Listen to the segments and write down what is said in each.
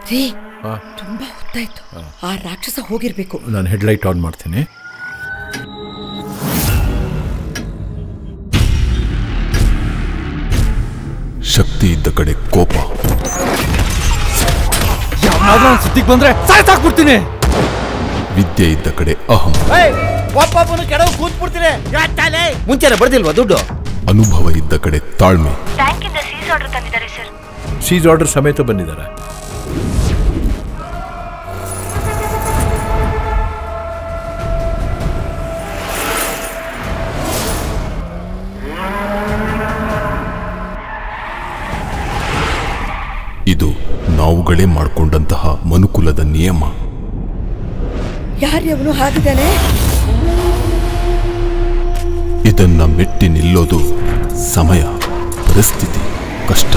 ರೀ ಆ, ತುಂಬಾ ಹೊತ್ತಾಯ್ತು ಆ ರಾಕ್ಷಸ ಹೋಗಿರ್ಬೇಕು ನಾನು ಹೆಡ್ಲೈಟ್ ಆನ್ ಮಾಡ್ತೀನಿ ಶಕ್ತಿ ಇದ್ದ ಕಡೆ ಕೋಪ ಸುದ್ದಿಗೆ ಬಂದ್ರೆ ಸಾಯ್ಸಾಕ್ಬಿಡ್ತೀನಿ ವಿದ್ಯೆ ಇದ್ದ ಕಡೆ ಅಹಂ ಒಬ್ಬೊಬ್ಬನು ಕೆಡವು ಕೂತ್ಬಿಡ್ತೀನಿ ಮುಂಚೆನೆ ಬರ್ದಿಲ್ವಾ ದುಡ್ಡು ಅನುಭವ ಇದ್ದ ಕಡೆ ತಾಳ್ಮೆ ಬ್ಯಾಂಕಿಂದ ಸೀಸ್ ಆರ್ಡರ್ ತಂದಿದ್ದಾರೆ ಸರ್ ಸೀಸ್ ಆರ್ಡರ್ ಸಮೇತ ಬಂದಿದ್ದಾರೆ ಇದು ನಾವುಗಳೇ ಮಾಡಿಕೊಂಡಂತಹ ಮನುಕುಲದ ನಿಯಮ ಯಾರ್ಯವನು ಹಾಗಿದ್ದಾನೆ ಇದನ್ನ ಮೆಟ್ಟಿ ನಿಲ್ಲೋದು ಸಮಯ ಪರಿಸ್ಥಿತಿ ಕಷ್ಟ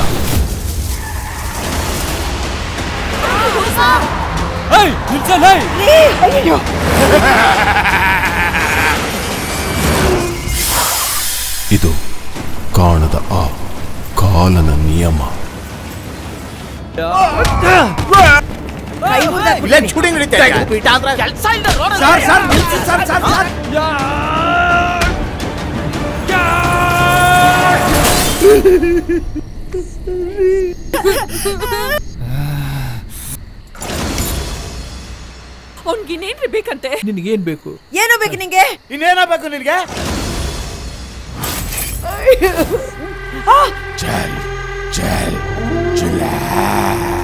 ಅಯ್ಯೋ ಇದು ಕಾಣದ ಆ ಕಾಲನ ನಿಯಮ ಕೈ ಮುರ್ದಾಕ್ಬಿಡ್ತೀನಿ. ಇಲ್ಲ ಶೂಟಿಂಗ್ ನಡೀತಾ ಇದೆ. ಪೀಠ ಅಂದ್ರೆ ಸರ್ ಸರ್ ನಿಲ್ಸಿ ಸರ್ ಸರ್ ಸರ್ ಅವ್ನ್ಗಿನ್ನೇನ್ರಿ ಬೇಕಂತೆ ನಿನಗೇನ್ ಬೇಕು ಏನೋ ಬೇಕು ನಿಂಗೆ ಇನ್ನೇನಾಗಬೇಕು ನಿನಗೆ ಚಲ್ ಚಲ್ ಚಲ